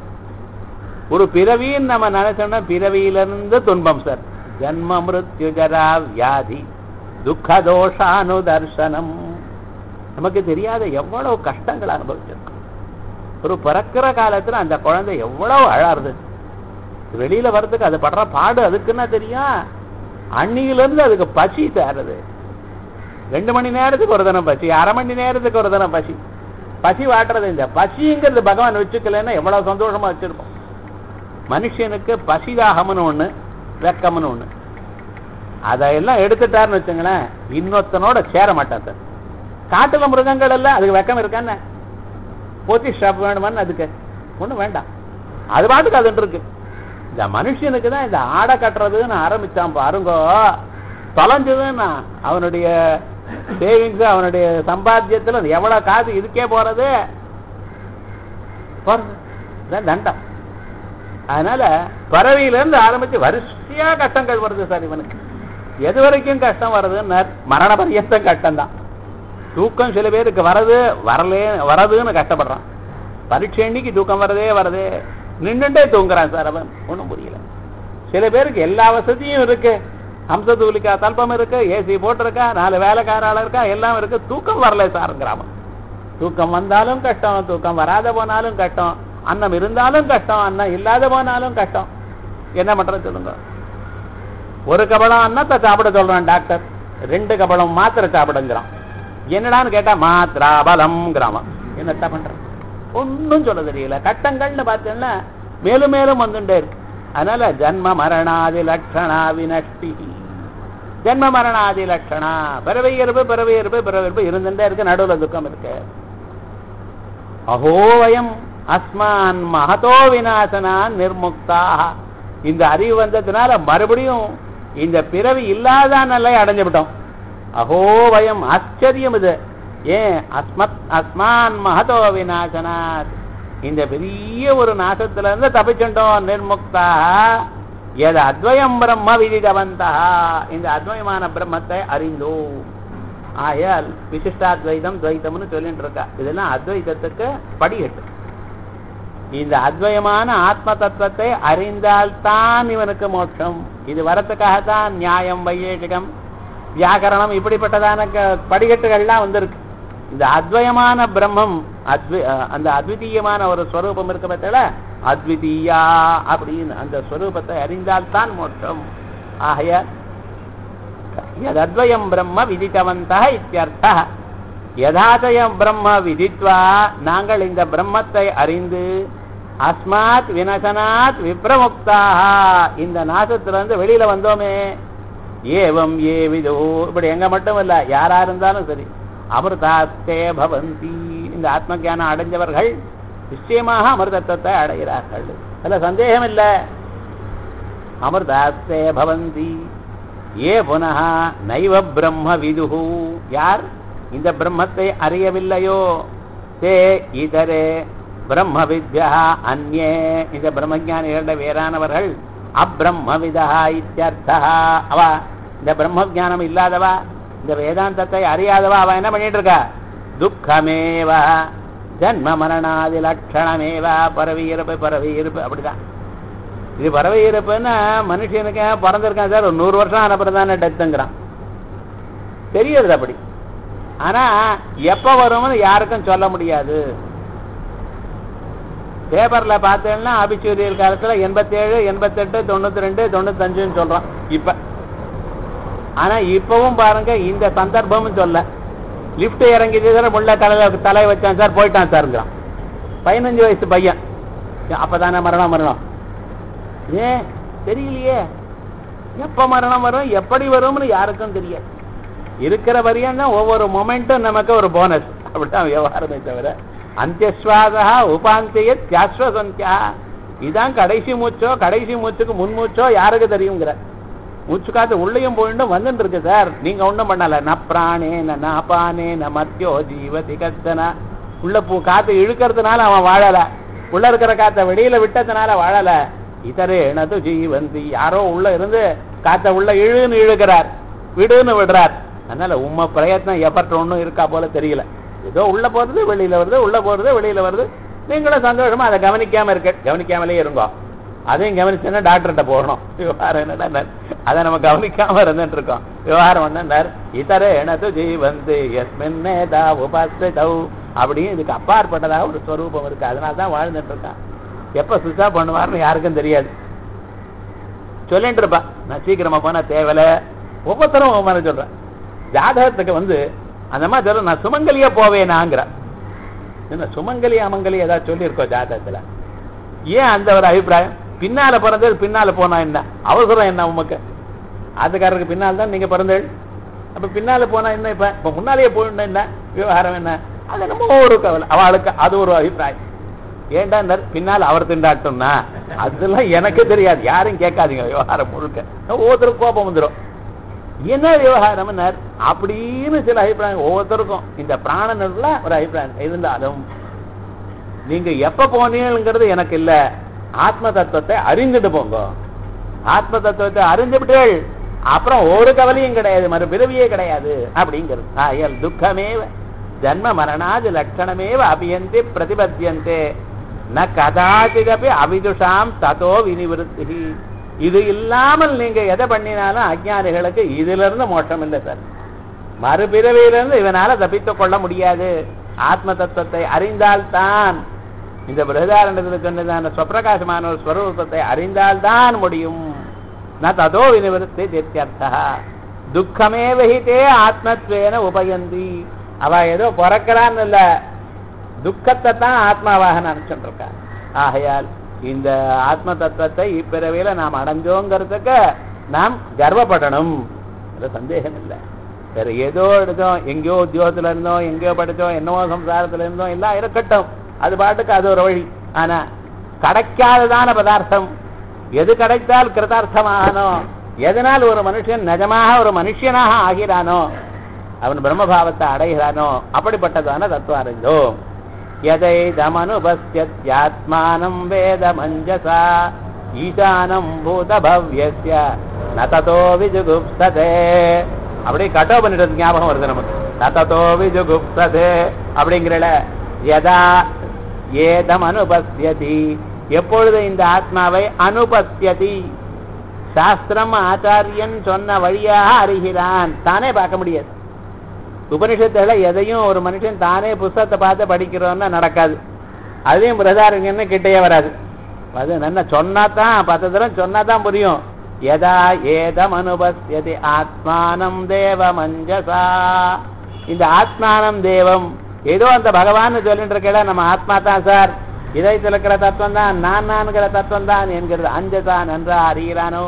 ஒரு பிறவின்னு நம்ம நினைச்சோம்னா பிறவியிலிருந்து துன்பம் சார் ஜன்ம மிருத்யு ஜரா வியாதி துக்க தோஷானுதர்சனம் நமக்கு தெரியாத எவ்வளவு கஷ்டங்கள் அனுபவிச்சிருக்கோம் ஒரு பிறக்கிற காலத்துல அந்த குழந்தை எவ்வளவு அழாருது வெளியில வர்றதுக்கு அது படுற பாடு அதுக்குன்னா தெரியும் அன்னியில இருந்து அதுக்கு பசி சேருது ரெண்டு மணி நேரத்துக்கு ஒரு தினம் பசி அரை மணி நேரத்துக்கு ஒரு தினம் பசி பசி வாட்டுறது இந்த பசிங்கிறது பகவான் வச்சுக்கலன்னா எவ்வளவு சந்தோஷமா வச்சிருப்போம் மனுஷனுக்கு பசிதாகம்னு ஒண்ணு வெக்கம்னு ஒண்ணு அதையெல்லாம் எடுத்துட்டாருன்னு வச்சுங்களேன் இன்னொருத்தனோட சேர மாட்டான் சார் காட்டுல மிருகங்கள் எல்லாம் அதுக்கு வெக்கம் இருக்கான்னு போத்தி ஷாப் வேணுமான்னு அதுக்கு ஒண்ணும் வேண்டாம் அது பாட்டுக்கு அது இருக்கு இந்த மனுஷனுக்கு தான் இந்த ஆடை கட்டுறதுன்னு ஆரம்பிச்சான் பாருங்கோ தொலைஞ்சதுன்னா அவனுடைய சேவிங்ஸ் அவனுடைய சம்பாத்தியத்துல எவ்வளவு காசு இதுக்கே போறது போறது. இதான் தண்டம் அதனால பறவையில இருந்து ஆரம்பிச்சு வரிசையா கஷ்டங்கள் வருது சார் இவனுக்கு எது வரைக்கும் கஷ்டம் வருதுன்னு மரண பரியந்தம் கஷ்டம் தான் தூக்கம் சில பேருக்கு வரது வரலே வரதுன்னு கஷ்டப்படுறான் பரீட்சை அன்னைக்கு தூக்கம் வரதே வரதே நின்னுட்டே தூங்குறான் சார் அவன் ஒண்ணும் புரியல சில பேருக்கு எல்லா வசதியும் இருக்கு ஹம்சதூலிக்கா தல்பம் இருக்கு ஏசி போட்டிருக்கா நாலு வேலைக்காரால இருக்கா எல்லாம் இருக்கு தூக்கம் வரல சாருங்கிறான் தூக்கம் வந்தாலும் கஷ்டம் தூக்கம் வராத போனாலும் கஷ்டம் அன்னம் இருந்தாலும் கஷ்டம் அன்னம் இல்லாத போனாலும் கஷ்டம் என்ன பண்றது சொல்லுங்க ஒரு கபடம் அன்னத்தை சாப்பிட சொல்றான் டாக்டர் ரெண்டு கபடம் மாத்திரை சாப்பிடுங்கிறான் என்னடான்னு கேட்டா மாத்திரா பலம்ங்கிறான் என்னத்த பண்றான் ஒன்னும் சொல்ல தெரியல கட்டங்கள்னு பார்த்தீங்கன்னா மேலும் மேலும் வந்துட்டே இருக்கு அதனால ஜன்ம மரணாதி லட்சணா வினஷ்டி ஜன்ம மரணாதி லட்சணா பிறவை இருப்பு பிறவை இருப்பு பிறவை இருப்பு இருந்துட்டே இருக்கு நடுவுல துக்கம் இருக்கு அகோவயம் அஸ்மான் மகதோ விநாசனான் நிர்முக்தா இந்த அறிவு வந்ததுனால மறுபடியும் இந்த பிறவி இல்லாத நிலையை அடைஞ்சு விட்டோம் அகோவயம் ஆச்சரியம் இது ஏன் அஸ்மத் அஸ்மான் மகதோ விநாசனாத் இந்த பெரிய ஒரு நாசத்துல இருந்து தப்பிச்சுட்டோம் நிர்முக்தா எது அத்வயம் பிரம்ம விதிதவந்தா இந்த அத்வயமான பிரம்மத்தை அறிந்தோம் ஆயால் விசிஷ்டாத்வைதம் துவைத்தம்னு சொல்லிட்டு இருக்கா இதெல்லாம் அத்வைதத்துக்கு படிகட்டு இந்த அத்வயமான ஆத்ம தத்துவத்தை அறிந்தால்தான் இவனுக்கு மோட்சம் இது வரத்துக்காகத்தான் நியாயம் வையேட்டிகம் வியாக்கரணம் இப்படிப்பட்டதான க- படிகட்டுகள்லாம் வந்திருக்கு இந்த அத்வயமான பிரம்மம் அத்வி அஹ் அந்த அத்விதீயமான ஒரு ஸ்வரூபம் இருக்க பத்தில அத்விதீயா அப்படின்னு அந்த ஸ்வரூபத்தை அறிந்தால்தான் மோட்சம் ஆகைய யதத்வயம் பிரம்ம விதித்தவந்தா இத்தியர்த்தா யதாதயம் பிரம்ம விதித்வா நாங்கள் இந்த பிரம்மத்தை அறிந்து அஸ்மாத் வினசனாத் விப்ரமுக்தாக இந்த நாசத்திலிருந்து வெளியில வந்தோமே ஏவம் ஏ விதோ இப்படி எங்க மட்டும் இல்ல யாரா இருந்தாலும் சரி அமிர்தாஸ்தே பவந்தி இந்த ஆத்ம ஞானம் அடைஞ்சவர்கள் நிச்சயமாக அமிர்தத்துவத்தை அடைகிறார்கள் அதுல சந்தேகம் இல்லை அமிர்தாஸ்தே பவந்தி ஏ புனः நைவ பிரம்ம விதுஹு யார் இந்த பிரம்மத்தை அறியவில்லையோ தே இதரே பிரம்ம வித்யா அந்நே இந்த பிரம்மஜானிகளிட வேறானவர்கள் அப்பிரம்மவிதா இத்தியர்த்தா அவ இந்த பிரம்ம ஞானம் இல்லாதவா இந்த வேதாந்தத்தை அறியாதவா அவ என்ன பண்ணிட்டு இருக்கா துக்கமேவ ஜன்ம மரணாதி லட்சணமேவா பரவி இருப்பு பரவி இருப்பு அப்படிதான் இது பறவை இருப்புன்னா மனுஷனுக்கு பிறந்திருக்கான் சார் ஒரு நூறு வருஷம் ஆன தானே டெத்துங்கிறான் தெரியுது அப்படி ஆனா எப்ப வரும்னு யாருக்கும் சொல்ல முடியாது பேப்பர்ல பார்த்தேன்னா ஆபிச்சூரியல் காலத்துல எண்பத்தேழு எண்பத்தெட்டு தொண்ணூத்தி ரெண்டு தொண்ணூத்தஞ்சுன்னு சொல்றான் இப்ப ஆனா இப்பவும் பாருங்க இந்த சந்தர்ப்பமும் சொல்ல லிப்ட் இறங்கிட்டு சார் முள்ள தலையில தலை வச்சான் சார் போயிட்டான் சார்ங்கிறான் பதினஞ்சு வயசு பையன் அப்பதானே மரணம் மரணம் ஏன் தெரியலையே எப்ப மரணம் வரும் எப்படி வரும்னு யாருக்கும் தெரியாது இருக்கிற வரையும் தான் ஒவ்வொரு மொமெண்ட்டும் நமக்கு ஒரு போனஸ் அப்படிதான் விவகாரமே தவிர அந்தியஸ்வாதா உபாந்திய தியாஸ்வசந்தியா இதான் கடைசி மூச்சோ கடைசி மூச்சுக்கு முன் மூச்சோ யாருக்கு தெரியுங்கிற மூச்சு காத்து உள்ளேயும் போயிட்டும் வந்துட்டு இருக்கு சார் நீங்க ஒண்ணும் பண்ணல ந பிராணே ந நாபானே ந மத்தியோ ஜீவதி கத்தன உள்ள பூ காத்து இழுக்கிறதுனால அவன் வாழல உள்ள இருக்கிற காத்த வெளியில விட்டதுனால வாழல இதரே எனது ஜீவந்தி யாரோ உள்ள இருந்து காத்த உள்ள இழுன்னு இழுக்கிறார் விடுன்னு விடுறார் அதனால உண்மை பிரயத்னம் எஃபர்ட் ஒன்றும் இருக்கா போல தெரியல ஏதோ உள்ள போறது வெளியில வருது உள்ள போறது வெளியில வருது நீங்களும் சந்தோஷமா அதை கவனிக்காம இருக்க கவனிக்காமலே இருங்கோ அதையும் கவனிச்சேன்னா டாக்டர்கிட்ட போகணும் விவகாரம் என்னடா அதை நம்ம கவனிக்காம இருந்துட்டு இருக்கோம் விவகாரம் என்னன்னார் இதர எனது ஜீவந்து எஸ்மின் நேதா உபாசிதௌ அப்படின்னு இதுக்கு அப்பாற்பட்டதாக ஒரு ஸ்வரூபம் இருக்கு அதனால தான் வாழ்ந்துட்டு இருக்கான் எப்ப சுவிட்ச் ஆஃப் பண்ணுவார்னு யாருக்கும் தெரியாது சொல்லிட்டு இருப்பான் நான் சீக்கிரமா போனா தேவையில்ல ஒவ்வொருத்தரும் ஒவ்வொரு மாதிரி சொல்றேன் ஜாதகத்துக்கு வந்து அந்த மாதிரி சொல்ல நான் சுமங்கலியா போவேனாங்கிற என்ன சுமங்கலி அமங்கலி ஏதாவது சொல்லியிருக்கோம் ஜாதகத்துல ஏன் அந்த ஒரு அபிப்பிராயம் பின்னால பிறந்தது பின்னால போனா என்ன அவசரம் என்ன உமக்கு ஆத்துக்காரருக்கு பின்னால் தான் நீங்க பிறந்தேள் அப்ப பின்னால போனா என்ன இப்ப இப்ப முன்னாலேயே போயிடணும் என்ன விவகாரம் என்ன அது நம்ம ஒரு கவலை அவளுக்கு அது ஒரு அபிப்பிராயம் ஏன்டா இந்த பின்னால் அவர் திண்டாட்டோம்னா அதெல்லாம் எனக்கு தெரியாது யாரும் கேட்காதீங்க விவகாரம் முழுக்க ஒவ்வொருத்தருக்கும் கோபம் வந்துடும் என்ன விவகாரம் அப்படின்னு சில அபிப்பிராயம் ஒவ்வொருத்தருக்கும் இந்த பிராணனுக்குள்ள ஒரு அபிப்பிராயம் இருந்தாலும் நீங்க எப்ப போனீங்கிறது எனக்கு இல்ல ஆத்ம தத்துவத்தை அறிந்துட்டு போங்க ஆத்ம தத்துவத்தை அறிந்துவிட்டீர்கள் அப்புறம் ஒரு கவலையும் கிடையாது மறுபிறவியே கிடையாது அப்படிங்கிறது ஆயல் துக்கமேவ ஜன்ம மரணாதி லட்சணமேவ அபியந்தி பிரதிபத்தியந்தே ந கதாச்சிதப்பி அவிதுஷாம் ததோ வினிவிருத்தி இது இல்லாமல் நீங்க எதை பண்ணினாலும் அஜ்ஞானிகளுக்கு இதுல இருந்து மோட்சம் இல்லை சார் மறுபிறவியிலிருந்து இவனால தப்பித்துக் கொள்ள முடியாது ஆத்ம தத்துவத்தை அறிந்தால்தான் இந்த பிரதாரணத்தில் சொன்னதான ஸ்வப்பிரகாசமான ஒரு ஸ்வரூபத்தை அறிந்தால்தான் முடியும் ந ததோ வினிவருத்தி தித்தியர்த்தா துக்கமே வகித்தே ஆத்மத்வேன உபயந்தி அவ ஏதோ பிறக்கிறான்னு இல்ல துக்கத்தை தான் ஆத்மாவாக நினைச்சுட்டு இருக்கா ஆகையால் இந்த ஆத்ம தத்துவத்தை இப்பிறவியில நாம் அடைஞ்சோங்கிறதுக்கு நாம் கர்வப்படணும் இதுல சந்தேகம் இல்லை வேற ஏதோ எடுத்தோம் எங்கேயோ உத்தியோகத்துல இருந்தோம் எங்கேயோ படிச்சோம் என்னவோ சம்சாரத்துல இருந்தோம் எல்லாம் இருக்கட்டும் அது பாட்டுக்கு அது ஒரு வழி ஆனா கிடைக்காததான பதார்த்தம் எது கிடைத்தால் கிருதார்த்தமாகனோ எதனால் ஒரு மனுஷன் நிஜமாக ஒரு மனுஷனாக ஆகிறானோ அவன் பிரம்மபாவத்தை அடைகிறானோ அப்படிப்பட்டதான தத்துவம் அறிந்தோம் எதை தமனுபஸ்யாத்மானம் வேத மஞ்சசா ஈசானம் பூத பவ்யஸ்ய நததோ விஜுகுப்சதே அப்படியே கட்டோ பண்ணிட்டு ஞாபகம் வருது நமக்கு நததோ விஜுகுப்சதே அப்படிங்கிறல யதா ஏதம் அனுபஸ்யதி எப்பொழுது இந்த ஆத்மாவை அனுபஸ்யதி சாஸ்திரம் ஆச்சாரியன் சொன்ன வழியாக அறிகிறான் தானே பார்க்க முடியாது உபனிஷத்துல எதையும் ஒரு மனுஷன் தானே புஸ்தகத்தை பார்த்து படிக்கிறோம்னா நடக்காது அதையும் பிரதாரங்கன்னு கிட்டேயே வராது அது என்ன சொன்னாதான் பத்து தரம் சொன்னாதான் புரியும் எதா ஏதம் அனுபஸ்யதி ஆத்மானம் தேவ மஞ்சசா இந்த ஆத்மானம் தேவம் ஏதோ அந்த பகவான் சொல்லிட்டு இருக்கல நம்ம ஆத்மா தான் சார் இதயத்தில் இருக்கிற தத்துவம் தான் நான் நான்கிற தத்துவம் தான் என்கிறது அஞ்சசா நன்றா அறிகிறானோ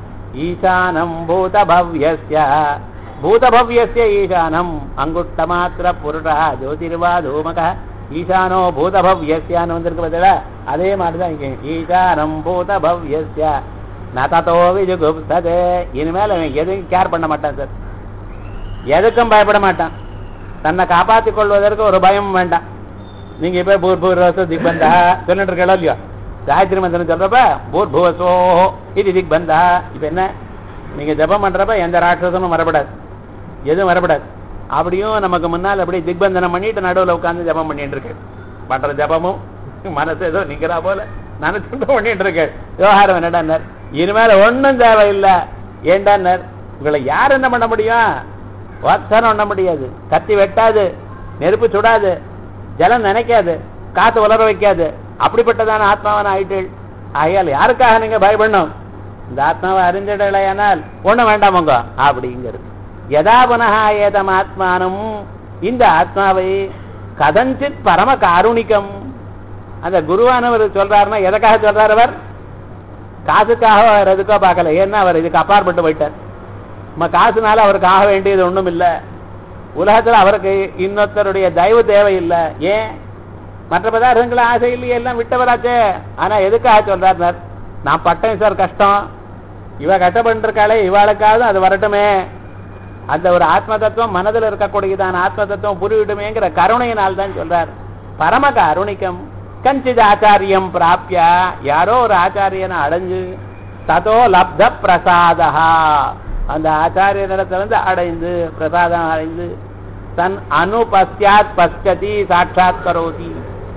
ஈசானம் பூத பவ்யஸ்ய பூதபவ்யஸ்ய ஈசானம் அங்குட்ட மாத்திர புருடா ஜோதிர்வா தூமக ஈசானோ பூதபவ்யஸ்யான்னு வந்திருக்கு பதில அதே மாதிரிதான் இங்க ஈசானம் பூதபவ்யஸ்ய நததோ விஜுகுப்ததே இனிமேல் அவன் எதுவும் கேர் பண்ண மாட்டான் சார் எதுக்கும் பயப்பட மாட்டான் தன்னை காப்பாற்றிக் கொள்வதற்கு ஒரு பயம் வேண்டாம் நீங்க இப்ப பூர்பூர்வசோ திக்பந்தா சொல்லிட்டு இருக்கா இல்லையோ காயத்ரி மந்திரம் சொல்றப்ப பூர்புவசோ இது திக்பந்தா இப்ப என்ன நீங்க ஜபம் பண்றப்ப எந்த ராட்சசனும் வரப்படாது எதுவும் வரப்படாது அப்படியும் நமக்கு முன்னால் அப்படியே திக்பந்தனம் பண்ணிட்டு நடுவில் உட்கார்ந்து ஜபம் பண்ணிட்டு இருக்கு பண்ற ஜபமும் மனசு ஏதோ நிக்கிறா போல நினைச்சுட்டு பண்ணிட்டு இருக்கு விவகாரம் என்னடான்னார் இனிமேல் ஒன்றும் தேவையில்லை ஏண்டான்னார் உங்களை யார் என்ன பண்ண முடியும் வாக்தானம் பண்ண முடியாது கத்தி வெட்டாது நெருப்பு சுடாது ஜலம் நினைக்காது காத்து உலர வைக்காது அப்படிப்பட்டதான ஆத்மாவான ஆயிட்டீள் ஆகையால் யாருக்காக நீங்க பயப்படணும் இந்த ஆத்மாவை அறிஞ்சிடலையானால் ஒண்ணும் வேண்டாமங்க அப்படிங்கிறது யதா புனகா ஏதம் ஆத்மானம் இந்த ஆத்மாவை கதஞ்சித் பரம காருணிகம் அந்த குருவானவர் சொல்றாருன்னா எதற்காக சொல்றார் அவர் காசுக்காக அவர் எதுக்கோ பார்க்கல ஏன்னா அவர் இதுக்கு அப்பாற்பட்டு போயிட்டார் நம்ம காசுனால அவருக்கு ஆக வேண்டியது ஒண்ணும் இல்லை உலகத்துல அவருக்கு இன்னொருத்தருடைய தயவு தேவையில்லை ஏன் மற்ற பதார்த்தங்கள ஆசை இல்லையே எல்லாம் விட்டவராச்சே ஆனா எதுக்காக சொல்றார் நான் பட்டேன் சார் கஷ்டம் இவ கஷ்டப்பட்டு இருக்காளே இவாளுக்காவது அது வரட்டுமே அந்த ஒரு ஆத்ம தத்துவம் மனதில் இருக்கக்கூடியதான ஆத்ம தத்துவம் புரிவிடுமேங்கிற கருணையினால் தான் சொல்றார் பரம கருணிக்கம் கஞ்சித் ஆச்சாரியம் பிராப்பியா யாரோ ஒரு ஆச்சாரியனை அடைஞ்சு ததோ லப்த பிரசாதா அந்த ஆச்சாரியனிடத்திலிருந்து அடைந்து பிரசாதம் அடைந்து தன் அனுபஸ்யாத் பஸ்யதி சாட்சாத் கரோதி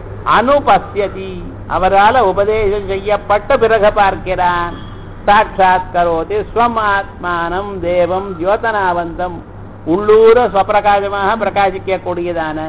அனுபஸ்யதி அவரால் உபதேசம் செய்யப்பட்ட பிறகு பார்க்கிறான் சாட்சாத் கரோதி ஸ்வம் ஆத்மானம் தேவம் ஜோதனாவந்தம் உள்ளூர ஸ்வப்பிரகாசமாக பிரகாசிக்க கூடியதான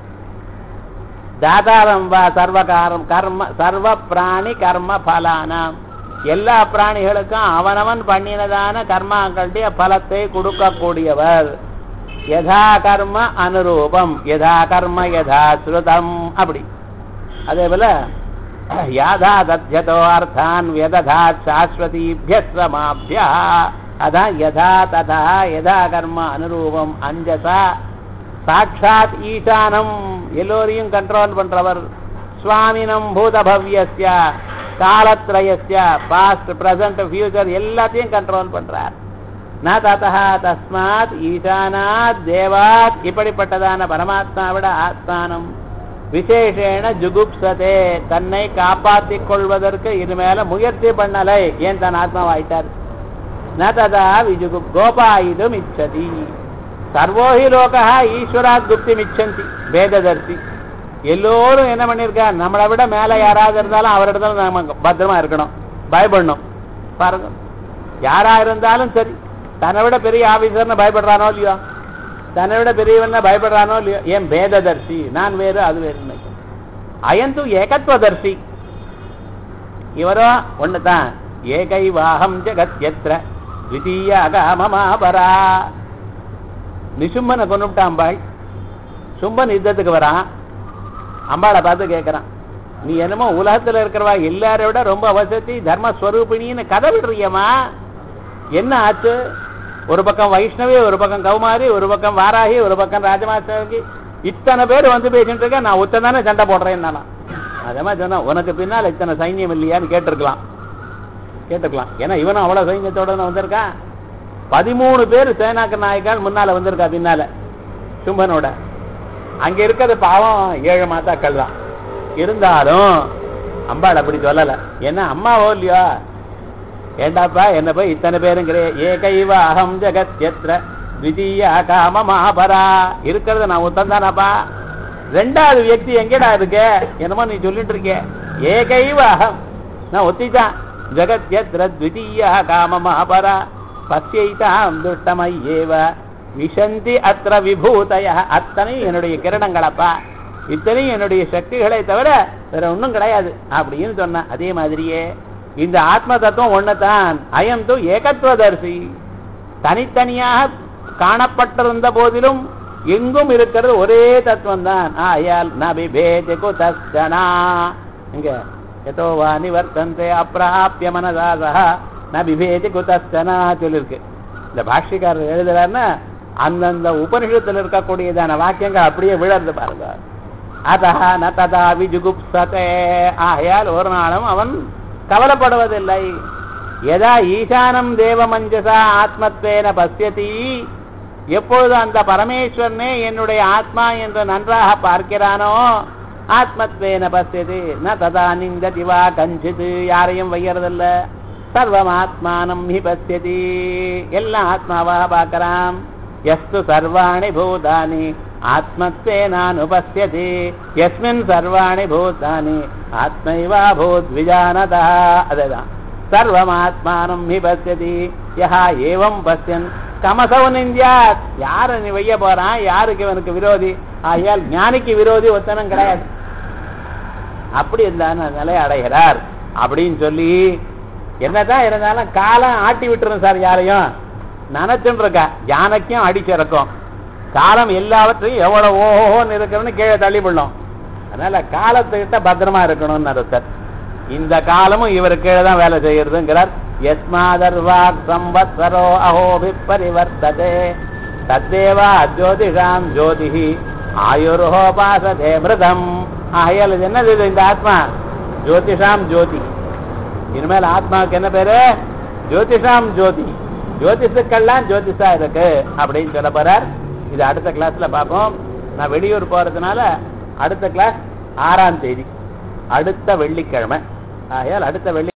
தாதாரம் வா சர்வகாரம் கர்ம சர்வ பிராணி கர்ம பலானாம் எல்லா பிராணிகளுக்கும் அவனவன் பண்ணினதான கர்மாக்களுடைய பலத்தை கொடுக்கக்கூடியவர் யதா கர்ம அனுரூபம் யதா கர்ம யதா ஸ்ருதம் அப்படி அதே போல யாதா தத்யதோ அர்த்தான் வியததா சாஸ்வதீபியஸ்வமாபியா அதான் யதா ததா யதா கர்ம அனுரூபம் அஞ்சசா சாட்சாத் ஈசானம் எல்லோரையும் கண்ட்ரோல் பண்றவர் சுவாமினம் பூதபவ்யஸ்ய காலத்ரயஸ்ய பாஸ்ட் பிரசன்ட் ஃபியூச்சர் எல்லாத்தையும் கண்ட்ரோல் பண்றார் ந ததா தஸ்மாத் ஈசானாத் தேவாத் இப்படிப்பட்டதான பரமாத்மாவிட ஆத்மானம் விசேஷேன ஜுகுப்சதே தன்னை காப்பாற்றிக் கொள்வதற்கு இனிமேல முயற்சி பண்ணலை ஏன் தன் ஆத்மாவாயிட்டார் ந ததா விஜுகு கோபாயிதும் இச்சதி சர்வோஹி லோகா ஈஸ்வராத் குப்தி மிச்சந்தி வேததர்சி எல்லோரும் என்ன பண்ணிருக்கா நம்மளை விட மேல யாராவது இருந்தாலும் அவரிடத்துல நம்ம பத்திரமா இருக்கணும் பயப்படணும் பாருங்க யாரா இருந்தாலும் சரி தன்னை விட பெரிய ஆபீசர்னு பயப்படுறானோ இல்லையோ தன்னை விட பெரியவன் பயப்படுறானோ இல்லையோ ஏன் பேததர்சி நான் வேறு அது வேறு அயந்து ஏகத்வதர்சி இவரோ ஒண்ணுதான் ஏகை வாகம் ஜெகத் எத்திர த்விதீய அகாமமாபரா நிசும்பனை கொண்டுட்டான் அம்பாள் சும்பன் யுத்தத்துக்கு வரான் அம்பாளை பார்த்து கேட்கறான் நீ என்னமோ உலகத்துல இருக்கிறவா எல்லாரை விட ரொம்ப அவசத்தி தர்மஸ்வரூபிணின்னு கதை விடுறியம்மா என்ன ஆச்சு ஒரு பக்கம் வைஷ்ணவி ஒரு பக்கம் கௌமாரி ஒரு பக்கம் வாராகி ஒரு பக்கம் ராஜமாச்சாரி இத்தனை பேர் வந்து பேசிட்டு இருக்க நான் ஒத்தன் தானே சண்டை போடுறேன் நானா அதே மாதிரி சொன்னா உனக்கு பின்னால் இத்தனை சைன்யம் இல்லையான்னு கேட்டிருக்கலாம் கேட்டுக்கலாம் ஏன்னா இவனும் அவ்வளவு சைன்யத்தோட தான் வந்திருக்கான் பதிமூணு பேர் சேனாக்க நாயக்கால் முன்னால வந்திருக்கா பின்னால சும்பனோட அங்க இருக்கிறது பாவம் ஏழு மாதாக்கள் தான் இருந்தாலும் அம்பாள் அப்படி சொல்லல ஏன்னா அம்மாவோ இல்லையோ ஏண்டாப்பா என்ன போய் இத்தனை பேருங்கிறே ஏகைவ அகம் ஜெகத் எத்திர விதிய காம மகாபரா இருக்கிறது நான் உத்தம் தானாப்பா ரெண்டாவது வியக்தி எங்கடா இருக்கு என்னமோ நீ சொல்லிட்டு இருக்க ஏகைவ அகம் நான் ஒத்திதான் ஜெகத் எத்திர த்விதீய காம மகாபரா பசியைதாம் துஷ்டமையேவ விஷந்தி அத்திர விபூதய அத்தனை என்னுடைய கிரணங்களப்பா இத்தனையும் என்னுடைய சக்திகளை தவிர வேற ஒண்ணும் கிடையாது அப்படின்னு சொன்ன அதே மாதிரியே இந்த ஆத்ம தத்துவம் ஒண்ணுதான் அயம் தூ ஏகத்துவதர்சி தனித்தனியாக காணப்பட்டிருந்த போதிலும் எங்கும் இருக்கிறது ஒரே தத்துவம் தான் ஆயால் நபிபேதி குதஸ்தனா இங்க எதோ வா நிவர்த்தந்தே அப்பிராபிய மனதாசா நபிபேதி குதஸ்தனா சொல்லிருக்கு இந்த பாஷ்யக்காரர் எழுதுறாருன்னா அந்தந்த உபனிஷத்துல இருக்கக்கூடியதான வாக்கியங்கள் அப்படியே விழறது பாருங்க அதா ந ததா விஜுகுப்சதே ஆகையால் ஒரு நாளும் அவன் கவலைப்படுவதில்லை எதா ஈசானம் தேவமஞ்சசா ஆத்மத்வேன பசியதி எப்பொழுது அந்த பரமேஸ்வரனே என்னுடைய ஆத்மா என்று நன்றாக பார்க்கிறானோ ஆத்மத்வேன பசியது ந ததா நிந்ததி வா கஞ்சிது யாரையும் வையறதில்ல சர்வம் ஆத்மானம் ஹி பசியதி எல்லாம் ஆத்மாவாக பார்க்கறான் எஸ்து சர்வாணி பூதானி ஆத்மத்வேனானுபஸ்யதி எஸ்மின் சர்வாணி பூதானி ஆத்மைவா பூத் விஜானதா அதுதான் சர்வம் ஆத்மானம் ஹி பசியதி யஹா ஏவம் பசியன் கமசவ நிந்தியாத் யாரு நீ வைய போறான் யாருக்கு இவனுக்கு விரோதி ஆகையால் ஞானிக்கு விரோதி ஒத்தனம் கிடையாது அப்படி இருந்தான நிலை அடைகிறார் அப்படின்னு சொல்லி என்னதான் இருந்தாலும் காலம் ஆட்டி விட்டுரும் சார் யாரையும் நினைச்சுட்டு இருக்கா யானைக்கும் அடிச்சிறக்கும் காலம் எல்லாவற்றையும் எவ்வளவு ஓஹோன்னு இருக்கிறன்னு கீழே தள்ளிவிடணும் அதனால காலத்துக்கிட்ட பத்திரமா இருக்கணும்னு அர்த்தம் இந்த காலமும் இவர் கீழே தான் வேலை செய்யறதுங்கிறார் யஸ்மாதர்வாக் சம்பத்சரோ அஹோபி பரிவர்த்ததே தத்தேவா ஜோதிஷாம் ஜோதிஹி ஆயுர்ஹோபாசதே மிருதம் ஆகையால் இது என்னது இது இந்த ஆத்மா ஜோதிஷாம் ஜோதி இனிமேல் ஆத்மாவுக்கு என்ன பேரு ஜோதிஷாம் ஜோதி ஜோதிஷுக்கெல்லாம் ஜோதிஷா இருக்கு அப்படின்னு சொல்ல போறார் இது அடுத்த கிளாஸ்ல பார்ப்போம் நான் வெளியூர் போறதுனால அடுத்த கிளாஸ் ஆறாம் தேதி அடுத்த வெள்ளிக்கிழமை ஆகையால் அடுத்த வெள்ளி